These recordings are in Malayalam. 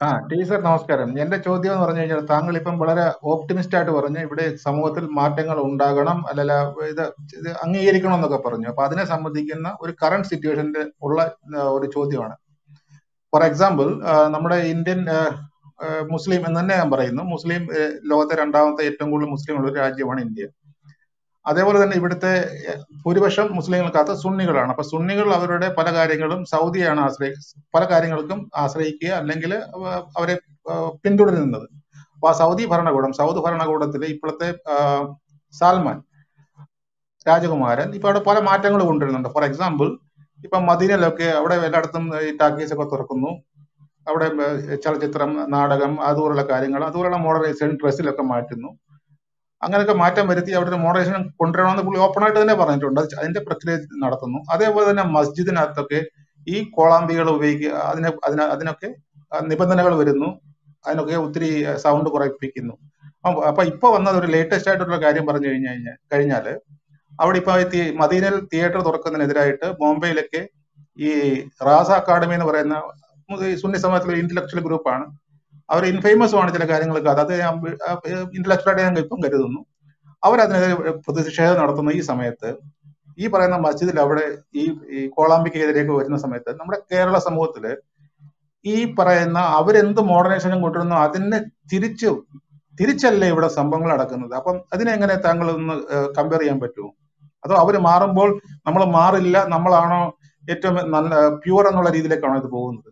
ആ ടീച്ചർ നമസ്കാരം എന്റെ ചോദ്യം എന്ന് പറഞ്ഞു കഴിഞ്ഞാൽ താങ്കൾ ഇപ്പം വളരെ ഓപ്റ്റിമിസ്റ്റ് ആയിട്ട് പറഞ്ഞു ഇവിടെ സമൂഹത്തിൽ മാറ്റങ്ങൾ ഉണ്ടാകണം അല്ലല്ല ഇത് ഇത് അംഗീകരിക്കണം എന്നൊക്കെ പറഞ്ഞു അപ്പൊ അതിനെ സംബന്ധിക്കുന്ന ഒരു കറണ്ട് സിറ്റുവേഷനിൽ ഉള്ള ആ, ഒരു ചോദ്യമാണ് ഫോർ എക്സാമ്പിൾ നമ്മുടെ ഇന്ത്യൻ ആ, ആ, മുസ്ലിം എന്ന് തന്നെ ഞാൻ പറയുന്നു മുസ്ലിം ആ, ലോകത്തെ രണ്ടാമത്തെ ഏറ്റവും കൂടുതൽ മുസ്ലിം ഉള്ള ഒരു രാജ്യമാണ് ഇന്ത്യ അതേപോലെ തന്നെ ഇവിടുത്തെ എ, ഭൂരിപക്ഷം മുസ്ലിങ്ങൾക്കകത്ത് സുന്നികളാണ് അപ്പൊ സുന്നികൾ അവരുടെ പല കാര്യങ്ങളും സൗദിയാണ് ആശ്രയി പല കാര്യങ്ങൾക്കും ആശ്രയിക്കുക അല്ലെങ്കിൽ അവരെ ആ, പിന്തുടരുന്നത് അപ്പൊ ആ സൗദി ഭരണകൂടം സൗദി ഭരണകൂടത്തിലെ ഇപ്പോഴത്തെ ആ, സാൽമാൻ രാജകുമാരൻ ഇപ്പൊ അവിടെ പല മാറ്റങ്ങൾ കൊണ്ടുവരുന്നുണ്ട് ഫോർ എക്സാമ്പിൾ ഇപ്പൊ മദീനയിലൊക്കെ അവിടെ എല്ലായിടത്തും ഈ ടാക്കീസ് ഒക്കെ തുറക്കുന്നു അവിടെ ഏ, ചലച്ചിത്രം നാടകം അതുപോലുള്ള കാര്യങ്ങൾ അതുപോലുള്ള മോഡറൈസേഷൻ ഡ്രസ്സിലൊക്കെ മാറ്റുന്നു അങ്ങനെയൊക്കെ മാറ്റം വരുത്തി അവിടെ ഒരു മോഡറേഷൻ കൊണ്ടുവരണമെന്ന് പുള്ളി ഓപ്പൺ ആയിട്ട് തന്നെ പറഞ്ഞിട്ടുണ്ട് അത് അതിന്റെ പ്രക്രിയ നടത്തുന്നു അതേപോലെ തന്നെ മസ്ജിദിനകത്തൊക്കെ ഈ കോളാമ്പികൾ ഉപയോഗിക്കുക അതിനെ അതിന അതിനൊക്കെ ആ, നിബന്ധനകൾ വരുന്നു അതിനൊക്കെ ഒത്തിരി സൗണ്ട് കുറയ്പ്പിക്കുന്നു അപ്പൊ അപ്പൊ ഇപ്പൊ വന്നത് ഒരു ലേറ്റസ്റ്റ് ആയിട്ടുള്ള കാര്യം പറഞ്ഞു കഴിഞ്ഞു കഴിഞ്ഞാൽ കഴിഞ്ഞാല് അവിടെ ഇപ്പൊ ഈ തി- മദീനയിൽ തിയേറ്റർ തുറക്കുന്നതിനെതിരായിട്ട് ബോംബെയിലൊക്കെ ഈ റാസ അക്കാഡമി എന്ന് പറയുന്ന ഈ സുന്നി സമൂഹത്തിലെ ഇന്റലക്ച്വൽ ഗ്രൂപ്പാണ് അവർ ഇൻഫേമസ് ആണ് ചില കാര്യങ്ങളൊക്കെ അത് അത് ഇന്റലക്ച്വൽ ആയിട്ട് ഞാൻ ഇപ്പം കരുതുന്നു അവരതിനെതിരെ പ്രതിഷേധം നടത്തുന്ന ഈ സമയത്ത് ഈ പറയുന്ന മസ്ജിദിൽ അവിടെ ഈ ഈ കോളാമ്പിക്കെതിരെയൊക്കെ വരുന്ന സമയത്ത് നമ്മുടെ കേരള സമൂഹത്തില് ഈ പറയുന്ന അവരെന്ത് മോഡേണൈസേഷൻ കൊണ്ടുവരുന്നു അതിനെ തിരിച്ചു തിരിച്ചല്ലേ ഇവിടെ സംഭവങ്ങൾ നടക്കുന്നത് അപ്പം അതിനെങ്ങനെ താങ്കൾ ഒന്ന് കമ്പയർ ചെയ്യാൻ പറ്റുമോ അതോ അവര് മാറുമ്പോൾ നമ്മൾ മാറില്ല നമ്മളാണോ ഏറ്റവും നല്ല പ്യൂർ എന്നുള്ള രീതിയിലേക്കാണോ ഇത് പോകുന്നത്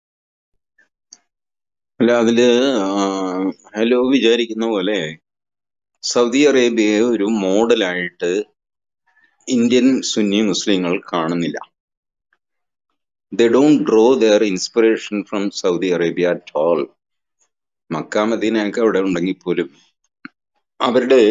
അല്ല അതില് ആ, ഹലോ വിചാരിക്കുന്ന പോലെ സൗദി അറേബ്യയെ ഒരു മോഡലായിട്ട് ഇന്ത്യൻ സുന്നി മുസ്ലിങ്ങൾ കാണുന്നില്ല they don't draw their inspiration from Saudi Arabia at all Mecca മദീനയൊക്കെ അവിടെ ഉണ്ടെങ്കിൽ പോലും അവരുടെ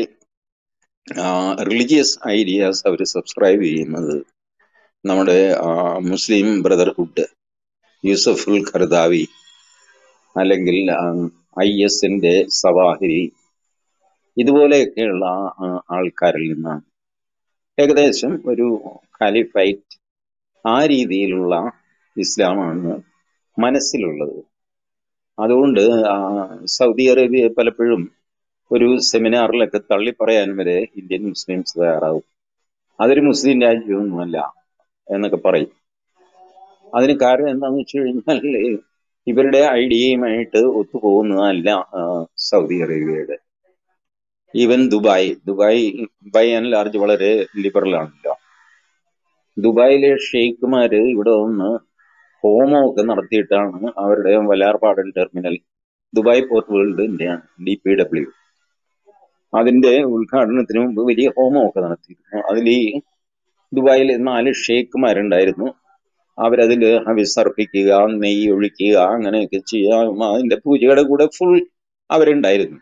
റിലീജിയസ് ഐഡിയാസ് അവർ സബ്സ്ക്രൈബ് ചെയ്യുന്നത് നമ്മുടെ ആ, മുസ്ലിം ബ്രദർഹുഡ് യൂസഫുൽ ഖർദാവി അല്ലെങ്കിൽ ഐ എസിന്റെ സവാഹിരി ഇതുപോലെയൊക്കെയുള്ള ആ, ആൾക്കാരിൽ നിന്നാണ് ഏകദേശം ഒരു കാലിഫൈറ്റ് ആ രീതിയിലുള്ള ഇസ്ലാമാണ് മനസ്സിലുള്ളത് അതുകൊണ്ട് ആ, സൗദി അറേബ്യ പലപ്പോഴും ഒരു സെമിനാറിലൊക്കെ തള്ളി പറയാൻ വരെ ഇന്ത്യൻ മുസ്ലിംസ് തയ്യാറാവും അതൊരു മുസ്ലിം രാജ്യമൊന്നുമല്ല എന്നൊക്കെ പറയും അതിന് കാരണം എന്താണെന്ന് വെച്ച് കഴിഞ്ഞാൽ ഇവരുടെ ഐഡിയയുമായിട്ട് ഒത്തുപോകുന്നതല്ല ആ, സൗദി അറേബ്യയുടെ even Dubai Dubai by and large വളരെ ലിബറൽ ആണല്ലോ ദുബായിലെ ഷെയ്ഖുമാര് ഇവിടെ വന്ന് ഹോമോ ഒക്കെ നടത്തിയിട്ടാണ് അവരുടെ വലാർപാടൻ ടെർമിനൽ ദുബായ് പോർട്ട് വേൾഡിന്റെയാണ് ഡി പി ഡബ്ല്യു അതിന്റെ ഉദ്ഘാടനത്തിന് മുമ്പ് വലിയ ഹോമം ഒക്കെ നടത്തിയിരുന്നു അതിൽ ഈ ദുബായിൽ നാല് ഷെയ്ഖുമാരുണ്ടായിരുന്നു അവരതിൽ വിസർപ്പിക്കുക നെയ്യ് ഒഴിക്കുക അങ്ങനെയൊക്കെ ചെയ്യുക അതിന്റെ പൂജയുടെ കൂടെ ഫുൾ അവരുണ്ടായിരുന്നു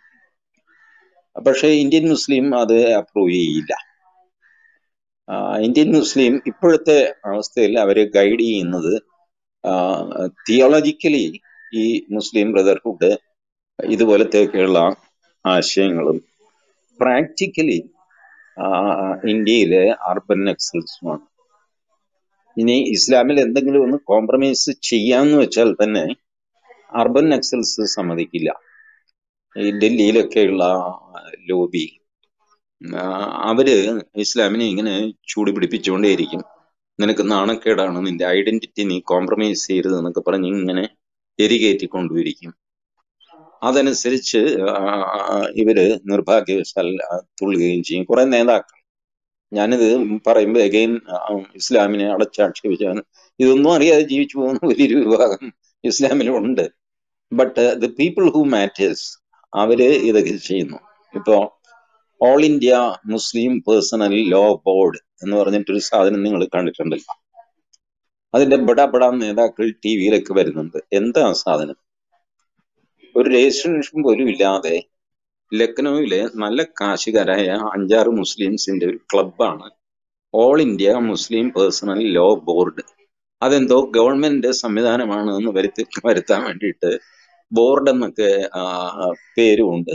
പക്ഷേ ഇന്ത്യൻ മുസ്ലിം അത് അപ്രൂവ് ചെയ്യില്ല ആ, ഇന്ത്യൻ മുസ്ലിം ഇപ്പോഴത്തെ അവസ്ഥയിൽ അവരെ ഗൈഡ് ചെയ്യുന്നത് തിയോളജിക്കലി ഈ മുസ്ലിം ബ്രദർഹുഡ് ഇതുപോലത്തെയൊക്കെയുള്ള ആശയങ്ങളും പ്രാക്ടിക്കലി ഇന്ത്യയിലെ അർബൻ നക്സൽസുമാണ് ഇനി ഇസ്ലാമിൽ എന്തെങ്കിലും ഒന്ന് കോംപ്രമൈസ് ചെയ്യാന്ന് വെച്ചാൽ തന്നെ അർബൻ നക്സൽസ് സമ്മതിക്കില്ല ഈ ഡൽഹിയിലൊക്കെയുള്ള ലോബി ആ, അവര് ഇസ്ലാമിനെ ഇങ്ങനെ ചൂട് പിടിപ്പിച്ചുകൊണ്ടേയിരിക്കും നിനക്ക് നാണക്കേടാണ് നിന്റെ ഐഡന്റിറ്റി നീ കോംപ്രമൈസ് ചെയ്യരുത് എന്നൊക്കെ പറഞ്ഞ് ഇങ്ങനെ എരികേറ്റിക്കൊണ്ടിരിക്കും അതനുസരിച്ച് ആ, ഇവര് നിർഭാഗ്യവശാൽ ആ, തുള്ളുകയും ചെയ്യും കുറെ നേതാക്കൾ ഞാനിത് പറയുമ്പോൾ അഗൈൻ ഇസ്ലാമിനെ അടച്ചാക്ഷേപിച്ചാണ് ഇതൊന്നും അറിയാതെ ജീവിച്ചു പോകുന്ന വലിയൊരു വിഭാഗം ഇസ്ലാമിലുണ്ട് but the people who matters അവര് ഇതൊക്കെ ചെയ്യുന്നു ഇപ്പോ all India Muslim personal law board എന്ന് പറഞ്ഞിട്ടൊരു സാധനം നിങ്ങൾ കണ്ടിട്ടുണ്ടല്ലോ അതിന്റെ ബടാ ബടാ നേതാക്കൾ ടി വിയിലൊക്കെ വരുന്നുണ്ട് എന്താ ആ സാധനം ഒരു രജിസ്ട്രേഷൻ പോലും ഇല്ലാതെ ലക്നൌവിലെ നല്ല കാശുകാരായ അഞ്ചാറ് മുസ്ലിംസിന്റെ ഒരു ക്ലബാണ് all India Muslim personal law board അതെന്തോ ഗവൺമെന്റ് സംവിധാനമാണ് എന്ന് വരുത്തി വരുത്താൻ വേണ്ടിയിട്ട് ബോർഡ് എന്നൊക്കെ ആ, പേരുമുണ്ട്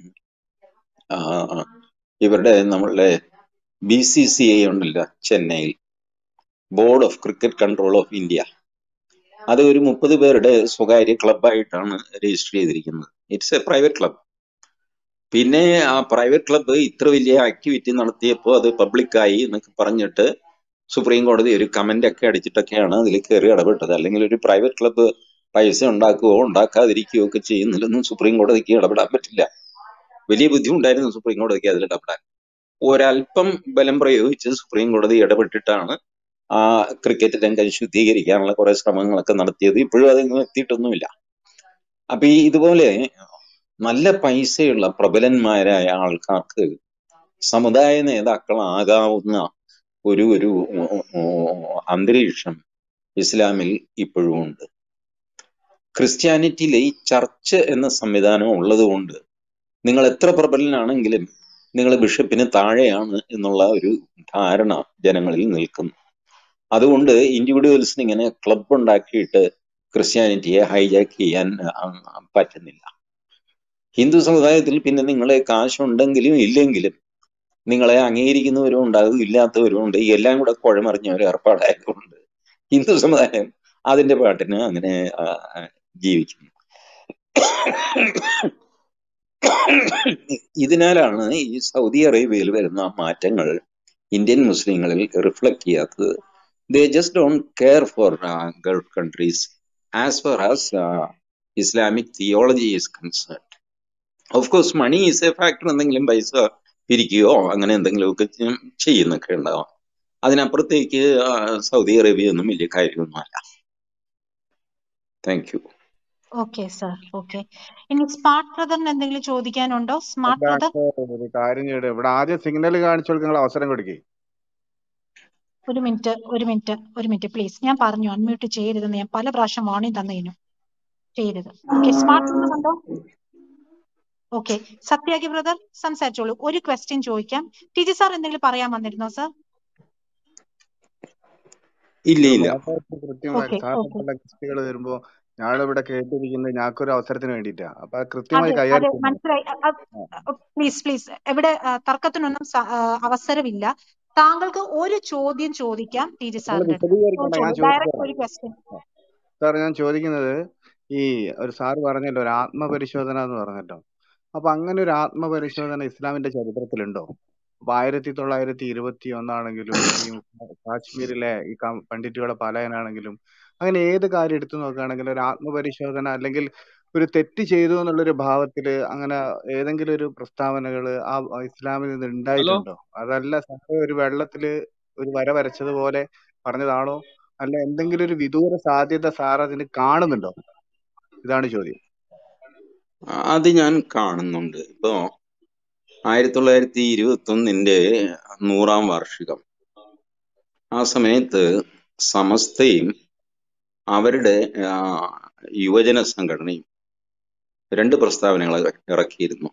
ആ, ഇവരുടെ നമ്മളുടെ ബി സി സി ഐ ഉണ്ടല്ലോ ചെന്നൈയിൽ board of cricket control of India അത് ഒരു മുപ്പത് പേരുടെ സ്വകാര്യ ക്ലബായിട്ടാണ് രജിസ്റ്റർ ചെയ്തിരിക്കുന്നത് ഇറ്റ്സ് എ പ്രൈവറ്റ് ക്ലബ് പിന്നെ ആ പ്രൈവറ്റ് ക്ലബ്ബ് ഇത്ര വലിയ ആക്ടിവിറ്റി നടത്തിയപ്പോൾ അത് പബ്ലിക്കായി എന്നൊക്കെ പറഞ്ഞിട്ട് സുപ്രീം കോടതി ഒരു കമന്റ് ഒക്കെ അടിച്ചിട്ടൊക്കെയാണ് അതിൽ കയറി ഇടപെട്ടത് അല്ലെങ്കിൽ ഒരു പ്രൈവറ്റ് ക്ലബ്ബ് പൈസ ഉണ്ടാക്കുകയോ ഉണ്ടാക്കാതിരിക്കുകയോ ഒക്കെ ചെയ്യുന്നതിലൊന്നും സുപ്രീം കോടതിക്ക് ഇടപെടാൻ പറ്റില്ല വലിയ ബുദ്ധിമുട്ടായിരുന്നു സുപ്രീം കോടതിക്ക് അതിൽ ഇടപെടാൻ ഒരല്പം ബലം പ്രയോഗിച്ച് സുപ്രീം കോടതി ഇടപെട്ടിട്ടാണ് ആ ക്രിക്കറ്റ് രംഗം ശുദ്ധീകരിക്കാനുള്ള കുറെ ശ്രമങ്ങളൊക്കെ നടത്തിയത് ഇപ്പോഴും അതൊന്നും എത്തിയിട്ടൊന്നുമില്ല അപ്പൊ ഈ ഇതുപോലെ നല്ല പൈസയുള്ള പ്രബലന്മാരായ ആൾക്കാർക്ക് സമുദായ നേതാക്കളാകാവുന്ന ഒരു ഒരു അന്തരീക്ഷം ഇസ്ലാമിൽ ഇപ്പോഴും ഉണ്ട് ക്രിസ്ത്യാനിറ്റിയിലെ ഈ ചർച്ച് എന്ന സംവിധാനം ഉള്ളതുകൊണ്ട് നിങ്ങൾ എത്ര പ്രബലനാണെങ്കിലും നിങ്ങൾ ബിഷപ്പിന് താഴെയാണ് എന്നുള്ള ഒരു ധാരണ ജനങ്ങളിൽ നിൽക്കുന്നു അതുകൊണ്ട് ഇൻഡിവിജ്വൽസിന് ഇങ്ങനെ ക്ലബ് ഉണ്ടാക്കിയിട്ട് ക്രിസ്ത്യാനിറ്റിയെ ഹൈജാക്ക് ചെയ്യാൻ പറ്റുന്നില്ല ഹിന്ദു സമുദായത്തിൽ പിന്നെ നിങ്ങളെ കാശുണ്ടെങ്കിലും ഇല്ലെങ്കിലും നിങ്ങളെ അംഗീകരിക്കുന്നവരും ഉണ്ടാകും ഇല്ലാത്തവരും ഉണ്ട് എല്ലാം കൂടെ കുഴമറിഞ്ഞ ഒരു ഏർപ്പാടായതുകൊണ്ട് ഹിന്ദു സമുദായം അതിന്റെ പാട്ടിന് അങ്ങനെ ജീവിക്കുന്നു ഇതിനാലാണ് ഈ സൗദി അറേബ്യയിൽ വരുന്ന മാറ്റങ്ങൾ ഇന്ത്യൻ മുസ്ലിങ്ങളിൽ റിഫ്ലക്ട് ചെയ്യാത്തത് they just don't care for Gulf countries as far as Islamic theology is concern of course money is a factor എന്തെങ്കിലും പൈസ പിരിക്കുകയോ അങ്ങനെ എന്തെങ്കിലുമൊക്കെ ചെയ്യുന്നൊക്കെ ഉണ്ടാവാം അതിനപ്പുറത്തേക്ക് സൗദി അറേബ്യ ഒന്നും വലിയ കാര്യമൊന്നുമല്ല thank you okay sir okay ഇനി സ്മാർട്ട് ബ്രദറിന് എന്തെങ്കിലും ചോദിക്കാനുണ്ടോ സ്മാർട്ട് ബ്രദർ ഒരു കാര്യം ചെയ്യട്ടെ ഇവിടെ ആദ്യം സിഗ്നൽ കാണിച്ചു കൊടുക്കുന്ന അവസരം കൊടുക്കേ ഒരു മിനിറ്റ് ഒരു മിനിറ്റ് ഒരു മിനിറ്റ് പ്ലീസ് ഞാൻ പറഞ്ഞു അൺമ്യൂട്ട് ചെയ്യരുതെന്ന് ഞാൻ പല പ്രാവശ്യം വാണിംഗ് തന്നതിനു ചെയ്യരുത് ഓക്കെ സ്മാർട്ട് ബ്രദർ ഉണ്ടോ ഓക്കെ സത്യാഗി ബ്രദർ സംസാരിച്ചോളൂ ഒരു ക്വസ്റ്റ്യൻ ചോദിക്കാം ടി ജി സാർ എന്തെങ്കിലും പറയാൻ വന്നിരുന്നോ സാർ ഇല്ല ഇല്ല കൃത്യമായി ഓക്കെ സാറിന് ഓക്കെ പല ഗസ്റ്റുകൾ വരുമ്പോ ഞാനിവിടെ കേട്ടിരിക്കുന്നത് ഞങ്ങൾക്കൊരു അവസരത്തിന് വേണ്ടിയിട്ടാ അപ്പൊ അത് കൃത്യമായി അതെ അതെ കൈകാര്യം ചെയ്യണം മനസ്സിലായി പ്ലീസ് പ്ലീസ് ഇവിടെ ആ, തർക്കത്തിനൊന്നും സ- ആ, അവസരമില്ല താങ്കൾക്ക് ഒരു ചോദ്യം ചോദിക്കാം ടി ജി നിങ്ങൾ സാറിന്റെ അടുത്ത് വിശദീകരിക്കണ്ട ഞാൻ ചോദിച്ചോളൂ ഡയറക്റ്റ് ചോദിച്ചോളാം ഒരു ക്വസ്റ്റ്യൻ സാർ ഞാൻ ചോദിക്കുന്നത് ഈ ഒരു സാറ് പറഞ്ഞല്ലോ ഒരു ആത്മപരിശോധന എന്ന് പറഞ്ഞല്ലോ അപ്പൊ അങ്ങനെ ഒരു ആത്മപരിശോധന ഇസ്ലാമിന്റെ ചരിത്രത്തിലുണ്ടോ അപ്പൊ ആയിരത്തി തൊള്ളായിരത്തി ഇരുപത്തി ഒന്നാണെങ്കിലും ഈ കാശ്മീരിലെ ഈ കം- പണ്ഡിറ്റുകളെ പലായനാണെങ്കിലും അങ്ങനെ ഏത് കാര്യം എടുത്തു നോക്കുകയാണെങ്കിലും ഒരു ആത്മപരിശോധന അല്ലെങ്കിൽ ഒരു തെറ്റ് ചെയ്തു എന്നുള്ളൊരു ഭാവത്തില് അങ്ങനെ ഏതെങ്കിലും ഒരു പ്രസ്താവനകൾ ആ ഇസ്ലാമിൽ നിന്ന് ഹലോ ഉണ്ടായിട്ടുണ്ടോ അതല്ല സാറ് ഒരു വെള്ളത്തില് ഒരു വര വരച്ചതുപോലെ പറഞ്ഞതാണോ അല്ല എന്തെങ്കിലും ഒരു വിദൂര സാധ്യത സാർ അതിന് കാണുന്നുണ്ടോ ഇതാണ് ചോദ്യം അത് ഞാൻ കാണുന്നുണ്ട് ഇപ്പോ ആയിരത്തി തൊള്ളായിരത്തി ഇരുപത്തി ഒന്നിന്റെ നൂറാം വാർഷികം ആ സമയത്ത് സമസ്തയും അവരുടെ ആ, യുവജന സംഘടനയും രണ്ട് പ്രസ്താവനകൾ ഇറക്കിയിരുന്നു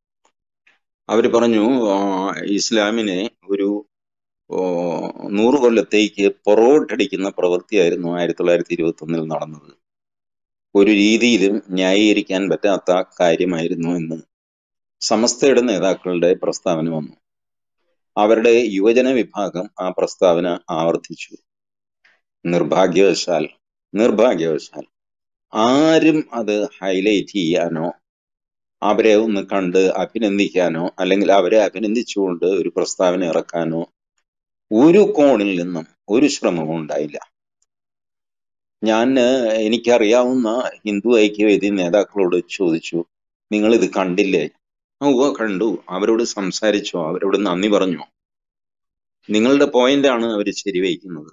അവർ പറഞ്ഞു ആ, ഇസ്ലാമിനെ ഒരു ഓ, നൂറ് കൊല്ലത്തേക്ക് പൊറോട്ടടിക്കുന്ന പ്രവൃത്തിയായിരുന്നു ആയിരത്തി തൊള്ളായിരത്തി ഇരുപത്തി ഒന്നിൽ നടന്നത് ഒരു രീതിയിലും ന്യായീകരിക്കാൻ പറ്റാത്ത കാര്യമായിരുന്നു എന്ന് സമസ്തയുടെ നേതാക്കളുടെ പ്രസ്താവന വന്നു അവരുടെ യുവജന വിഭാഗം ആ പ്രസ്താവന ആവർത്തിച്ചു നിർഭാഗ്യവശാൽ നിർഭാഗ്യവശാൽ ആരും അത് ഹൈലൈറ്റ് ചെയ്യാനോ അവരെ ഒന്ന് കണ്ട് അഭിനന്ദിക്കാനോ അല്ലെങ്കിൽ അവരെ അഭിനന്ദിച്ചുകൊണ്ട് ഒരു പ്രസ്താവന ഇറക്കാനോ ഒരു കോണിൽ നിന്നും ഒരു ശ്രമവും ഉണ്ടായില്ല ഞാൻ ഏഹ്, എനിക്കറിയാവുന്ന ഹിന്ദു ഐക്യവേദി നേതാക്കളോട് ചോദിച്ചു നിങ്ങൾ ഇത് കണ്ടില്ലേ "ആ, ഉവ്വ കണ്ടു അവരോട് സംസാരിച്ചോ അവരോട് നന്ദി പറഞ്ഞോ നിങ്ങളുടെ പോയിന്റ് ആണ് അവർ ശരിവയ്ക്കുന്നത്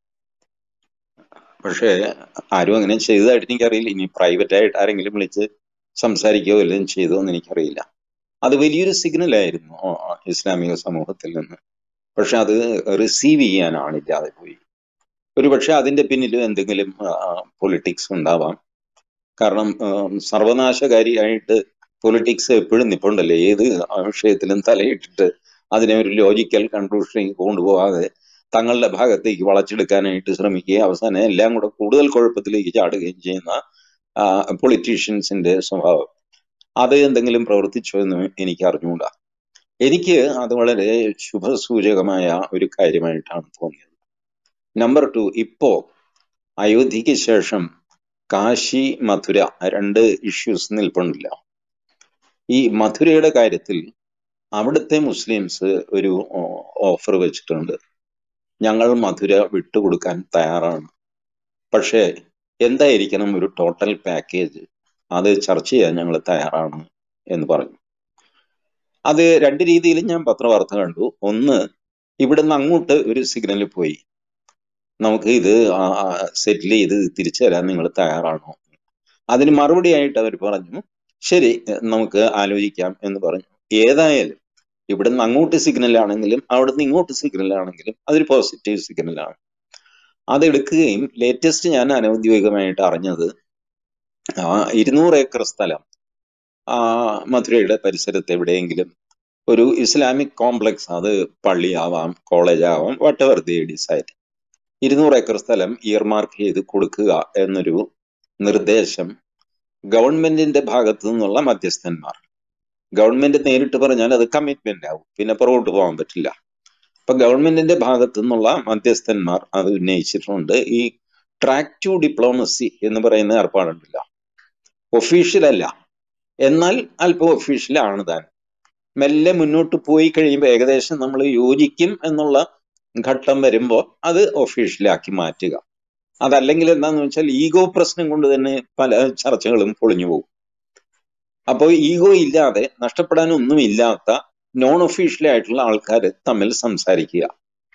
പക്ഷേ ആരും അങ്ങനെ ചെയ്തതായിട്ട് എനിക്കറിയില്ല ഇനി പ്രൈവറ്റ് ആയിട്ട് ആരെങ്കിലും വിളിച്ച് സംസാരിക്കുകയോ വല്ലതും ചെയ്തോ എന്ന് എനിക്കറിയില്ല അത് വലിയൊരു സിഗ്നൽ ആയിരുന്നു ആ, ആ, ഇസ്ലാമിക സമൂഹത്തിൽ നിന്ന് പക്ഷെ അത് റിസീവ് ചെയ്യാൻ ആളില്ലാതെ പോയി ഒരു പക്ഷെ അതിന്റെ പിന്നിലും എന്തെങ്കിലും പൊളിറ്റിക്സ് ഉണ്ടാവാം കാരണം ആ, സർവനാശകാരിയായിട്ട് പൊളിറ്റിക്സ് എപ്പോഴും നിപ്പുണ്ടല്ലേ ഏത് വിഷയത്തിലും തലയിട്ടിട്ട് അതിനെ ഒരു ലോജിക്കൽ കൺക്ലൂഷനിലേക്ക് കൊണ്ടുപോകാതെ തങ്ങളുടെ ഭാഗത്തേക്ക് വളച്ചെടുക്കാനായിട്ട് ശ്രമിക്കുകയും അവസാനം എല്ലാം കൂടെ കൂടുതൽ കുഴപ്പത്തിലേക്ക് ചാടുകയും ചെയ്യുന്ന പൊളിറ്റീഷ്യൻസിന്റെ സ്വഭാവം അത് എന്തെങ്കിലും പ്രവർത്തിച്ചോ എന്ന് എനിക്ക് അറിഞ്ഞുകൂടാ എനിക്ക് അത് വളരെ ശുഭസൂചകമായ ഒരു കാര്യമായിട്ടാണ് തോന്നിയത് നമ്പർ ടു ഇപ്പോ അയോധ്യയ്ക്ക് ശേഷം കാശി മഥുര രണ്ട് ഇഷ്യൂസ് നിൽപ്പുണ്ടല്ല ഈ മഥുരയുടെ കാര്യത്തിൽ അവിടുത്തെ മുസ്ലിംസ് ഒരു ഓഫർ വെച്ചിട്ടുണ്ട് ഞങ്ങൾ മധുര വിട്ടുകൊടുക്കാൻ തയ്യാറാണ് പക്ഷേ എന്തായിരിക്കണം ഒരു ടോട്ടൽ പാക്കേജ് അത് ചർച്ച ചെയ്യാൻ ഞങ്ങൾ തയ്യാറാണ് എന്ന് പറഞ്ഞു അത് രണ്ട് രീതിയിലും ഞാൻ പത്രവാർത്ത കണ്ടു ഒന്ന് ഇവിടുന്ന് അങ്ങോട്ട് ഒരു സിഗ്നൽ പോയി നമുക്ക് ഇത് സെറ്റിൽ ചെയ്ത് തിരിച്ചു തരാൻ നിങ്ങൾ തയ്യാറാണോ അതിന് മറുപടിയായിട്ട് അവർ പറഞ്ഞു ശരി നമുക്ക് ആലോചിക്കാം എന്ന് പറഞ്ഞു ഏതായാലും ഇവിടുന്ന് അങ്ങോട്ട് സിഗ്നൽ ആണെങ്കിലും അവിടുന്ന് ഇങ്ങോട്ട് സിഗ്നൽ ആണെങ്കിലും അതൊരു പോസിറ്റീവ് സിഗ്നലാണ് അതെടുക്കുകയും ലേറ്റസ്റ്റ് ഞാൻ അനൗദ്യോഗികമായിട്ട് അറിഞ്ഞത് ഇരുന്നൂറ് ഏക്കർ സ്ഥലം ആ മധുരയുടെ പരിസരത്ത് എവിടെയെങ്കിലും ഒരു ഇസ്ലാമിക് കോംപ്ലക്സ് അത് പള്ളിയാവാം കോളേജ് ആവാം വട്ട് എവർ ദി ഡിസൈഡ് ഇരുന്നൂറ് ഏക്കർ സ്ഥലം ഇയർമാർക്ക് ചെയ്ത് കൊടുക്കുക എന്നൊരു നിർദ്ദേശം ഗവൺമെന്റിന്റെ ഭാഗത്തു നിന്നുള്ള മധ്യസ്ഥന്മാർ ഗവൺമെന്റ് നേരിട്ട് പറഞ്ഞാൽ അത് കമ്മിറ്റ്മെന്റ് ആവും പിന്നെ പുറകോട്ട് പോകാൻ പറ്റില്ല അപ്പൊ ഗവൺമെന്റിന്റെ ഭാഗത്തു നിന്നുള്ള മധ്യസ്ഥന്മാർ അത് ഉന്നയിച്ചിട്ടുണ്ട് ഈ ട്രാക്ക് ടു ഡിപ്ലോമസി എന്ന് പറയുന്ന ഏർപ്പാടുണ്ടല്ല ഒഫീഷ്യൽ അല്ല എന്നാൽ അല്പം ഒഫീഷ്യൽ ആണ് താൻ മെല്ലെ മുന്നോട്ട് പോയി കഴിയുമ്പോൾ ഏകദേശം നമ്മൾ യോജിക്കും എന്നുള്ള ഘട്ടം വരുമ്പോൾ അത് ഒഫീഷ്യലാക്കി മാറ്റുക അതല്ലെങ്കിൽ എന്താന്ന് വെച്ചാൽ ഈഗോ പ്രശ്നം കൊണ്ട് തന്നെ പല ചർച്ചകളും പൊളിഞ്ഞു പോകും അപ്പോൾ ഈഗോ ഇല്ലാതെ നഷ്ടപ്പെടാനൊന്നും ഇല്ലാത്ത നോൺ ഒഫീഷ്യൽ ആയിട്ടുള്ള ആൾക്കാർ തമ്മിൽ സംസാരിക്കുക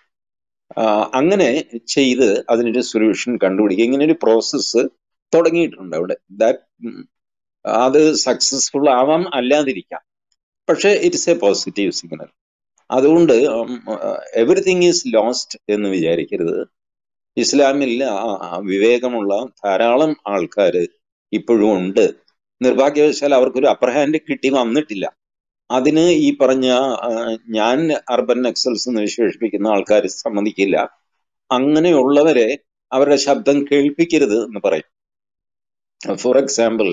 അങ്ങനെ ചെയ്ത് അതിനൊരു സൊല്യൂഷൻ കണ്ടുപിടിക്കുക ഇങ്ങനെ ഒരു പ്രോസസ്സ് തുടങ്ങിയിട്ടുണ്ട് അവിടെ ദാറ്റ് അത് സക്സസ്ഫുൾ ആവാം അല്ലാതിരിക്കാം പക്ഷെ ഇറ്റ്സ് എ പോസിറ്റീവ് സിഗ്നൽ അതുകൊണ്ട് എവറിത്തിങ് ഈസ് ലോസ്റ്റ് എന്ന് വിചാരിക്കരുത് ഇസ്ലാമിൽ വിവേകമുള്ള ധാരാളം ആൾക്കാർ ഇപ്പോഴും ഉണ്ട് നിർഭാഗ്യവശാൽ അവർക്കൊരു അപ്പർ ഹാൻഡ് കിട്ടി വന്നിട്ടില്ല അതിന് ഈ പറഞ്ഞ ഞാൻ അർബൻ നക്സൽസ് എന്ന് വിശേഷിപ്പിക്കുന്ന ആൾക്കാർ സമ്മതിക്കില്ല അങ്ങനെയുള്ളവരെ അവരുടെ ശബ്ദം കേൾപ്പിക്കരുത് എന്ന് പറയും ഫോർ എക്സാമ്പിൾ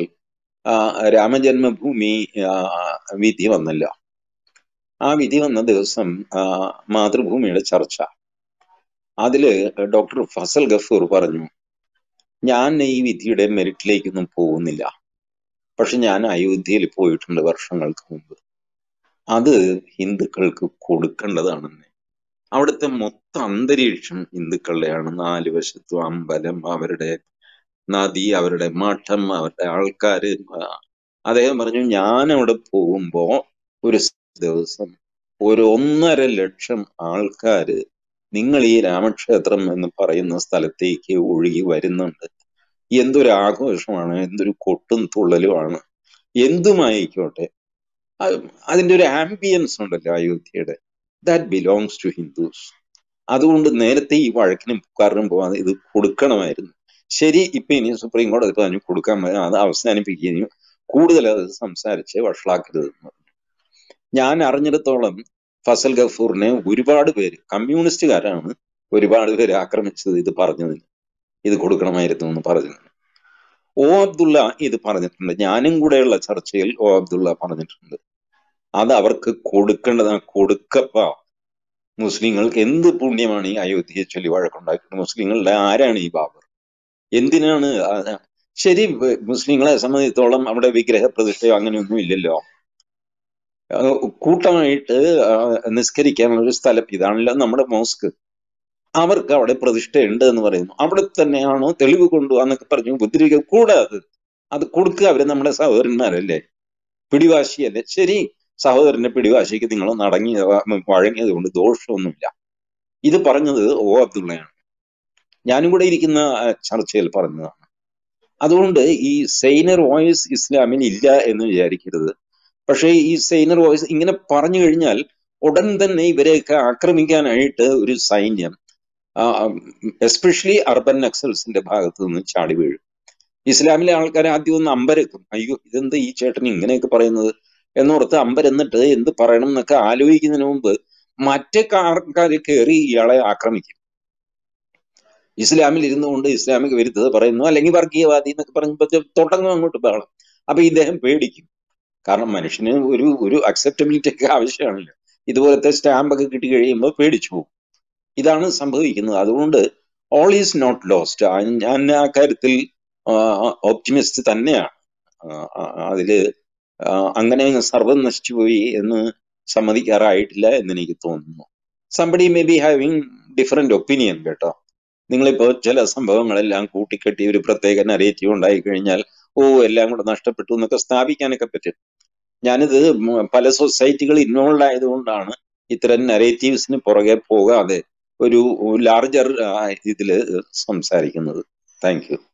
രാമജന്മഭൂമി വിധി വന്നല്ലോ ആ വിധി വന്ന ദിവസം മാതൃഭൂമിയുടെ ചർച്ച അതില് ഡോക്ടർ ഫസൽ ഗഫൂർ പറഞ്ഞു ഞാൻ ഈ വിധിയുടെ മെറിറ്റിലേക്കൊന്നും പോകുന്നില്ല പക്ഷെ ഞാൻ അയോധ്യയിൽ പോയിട്ടുണ്ട് വർഷങ്ങൾക്ക് മുമ്പ് അത് ഹിന്ദുക്കൾക്ക് കൊടുക്കേണ്ടതാണെന്ന് അവിടുത്തെ മൊത്തം അന്തരീക്ഷം ഹിന്ദുക്കളുടെയാണ് നാല് വശത്തും അമ്പലം അവരുടെ നദി അവരുടെ മഠം അവരുടെ ആൾക്കാര് അദ്ദേഹം പറഞ്ഞു ഞാൻ അവിടെ പോകുമ്പോ ഒരു ദിവസം ഒരു ഒന്നര ലക്ഷം ആൾക്കാര് നിങ്ങൾ ഈ രാമക്ഷേത്രം എന്ന് പറയുന്ന സ്ഥലത്തേക്ക് ഒഴുകി വരുന്നുണ്ട് എന്തൊരു ആഘോഷമാണ് എന്തൊരു കൊട്ടും തുള്ളലുമാണ് എന്തുമായിക്കോട്ടെ അതിന്റെ ഒരു ആംബിയൻസ് ഉണ്ടല്ലോ അയോധ്യയുടെ ദാറ്റ് ബിലോങ്സ് ടു ഹിന്ദുസ് അതുകൊണ്ട് നേരത്തെ ഈ വഴക്കിനും പുക്കാറിനും പോകാതെ ഇത് കൊടുക്കണമായിരുന്നു ശരി ഇപ്പൊ ഇനി സുപ്രീം കോടതി പറഞ്ഞു കൊടുക്കാൻ അത് അവസാനിപ്പിക്കുകയും കൂടുതൽ അത് സംസാരിച്ച് വഷളാക്കരുതെന്ന് പറഞ്ഞു ഞാൻ അറിഞ്ഞിടത്തോളം ഫസൽ ഗഫൂറിനെ ഒരുപാട് പേര് കമ്മ്യൂണിസ്റ്റുകാരാണ് ഒരുപാട് പേര് ആക്രമിച്ചത് ഇത് പറഞ്ഞതിന് ഇത് കൊടുക്കണമായിരുന്നു എന്ന് പറഞ്ഞതിന് ഓ അബ്ദുള്ള ഇത് പറഞ്ഞിട്ടുണ്ട് ഞാനും കൂടെയുള്ള ചർച്ചയിൽ ഓ അബ്ദുള്ള പറഞ്ഞിട്ടുണ്ട് അത് അവർക്ക് കൊടുക്കേണ്ടതാണ് കൊടുക്കപ്പ മുസ്ലിങ്ങൾക്ക് എന്ത് പുണ്യമാണ് ഈ അയോധ്യയെ ചൊല്ലി വഴക്കുണ്ടാക്കുന്നത് മുസ്ലിങ്ങളുടെ ആരാണ് ഈ ബാബർ എന്തിനാണ് ശരി മുസ്ലിങ്ങളെ സംബന്ധിച്ചോളം അവിടെ വിഗ്രഹ പ്രതിഷ്ഠയോ അങ്ങനെയൊന്നും ഇല്ലല്ലോ കൂട്ടമായിട്ട് നിസ്കരിക്കാനുള്ള ഒരു സ്ഥലം ഇതാണല്ലോ നമ്മുടെ മോസ്ക് അവർക്ക് അവിടെ പ്രതിഷ്ഠയുണ്ട് എന്ന് പറയുന്നു അവിടെ തന്നെയാണോ തെളിവ് കൊണ്ടുപോകാന്നൊക്കെ പറഞ്ഞു ഉപദ്രവിക്കുക കൂടാതെ അത് കൊടുക്കുക അവര് നമ്മുടെ സഹോദരന്മാരല്ലേ പിടിവാശിയല്ലേ ശരി സഹോദരന്റെ പിടിവാശിക്ക് നിങ്ങൾ നടങ്ങി വഴങ്ങിയത് കൊണ്ട് ദോഷമൊന്നുമില്ല ഇത് പറഞ്ഞത് ഓ അബ്ദുള്ളയാണ് ഞാനും കൂടെ ഇരിക്കുന്ന ചർച്ചയിൽ പറഞ്ഞതാണ് അതുകൊണ്ട് ഈ സൈനർ വോയിസ് ഇസ്ലാമിൽ ഇല്ല എന്ന് വിചാരിക്കരുത് പക്ഷേ ഈ സൈനർ വോയിസ് ഇങ്ങനെ പറഞ്ഞു കഴിഞ്ഞാൽ ഉടൻ തന്നെ ഇവരെയൊക്കെ ആക്രമിക്കാനായിട്ട് ഒരു സൈന്യം എസ്പെഷ്യലി അർബൻ നക്സൽസിന്റെ ഭാഗത്ത് നിന്ന് ചാടി വീഴും ഇസ്ലാമിലെ ആൾക്കാർ ആദ്യം ഒന്ന് അമ്പരക്കും അയ്യോ ഇതെന്താ ഈ ചേട്ടൻ ഇങ്ങനെയൊക്കെ പറയുന്നത് എന്നോർത്ത് അമ്പരന്നിട്ട് എന്ത് പറയണം എന്നൊക്കെ ആലോചിക്കുന്നതിന് മുമ്പ് മറ്റേ ആൾക്കാർ കയറി ഇയാളെ ആക്രമിക്കും ഇസ്ലാമിൽ ഇരുന്നുകൊണ്ട് ഇസ്ലാമിക വിരുദ്ധത പറയുന്നു അല്ലെങ്കിൽ വർഗീയവാദി എന്നൊക്കെ പറഞ്ഞപ്പോ തുടങ്ങും അങ്ങോട്ട് ബഹളം അപ്പൊ ഇദ്ദേഹം പേടിക്കും കാരണം മനുഷ്യന് ഒരു ഒരു അക്സെപ്റ്റബിലിറ്റി ഒക്കെ ആവശ്യമാണല്ലോ ഇതുപോലത്തെ സ്റ്റാമ്പ് ഒക്കെ കിട്ടി കഴിയുമ്പോൾ പേടിച്ചു പോകും ഇതാണ് സംഭവിക്കുന്നത് അതുകൊണ്ട് ഓൾ ഈസ് നോട്ട് ലോസ്റ്റ് ഞാൻ ആ കാര്യത്തിൽ ഓപ്റ്റിമിസ്റ്റ് തന്നെയാണ് ആ, ആ, അതില് ആ, അങ്ങനെ സർവ്വം നശിച്ചുപോയി എന്ന് സമ്മതിക്കാറായിട്ടില്ല എന്ന് എനിക്ക് തോന്നുന്നു somebody may be having different opinion കേട്ടോ നിങ്ങളിപ്പോ ചില സംഭവങ്ങളെല്ലാം കൂട്ടിക്കെട്ടി ഒരു പ്രത്യേക നരേറ്റീവ് ഉണ്ടായി കഴിഞ്ഞാൽ ഓ എല്ലാം കൂടെ നഷ്ടപ്പെട്ടു എന്നൊക്കെ സ്ഥാപിക്കാനൊക്കെ പറ്റും ഞാനിത് മ- പല സൊസൈറ്റികൾ ഇൻവോൾവ് ആയതുകൊണ്ടാണ് ഇത്തരം നരേറ്റീവ്സിന് പുറകെ പോകാതെ ഒരു ലാർജർ ഇതില് സംസാരിക്കുന്നത് താങ്ക് യു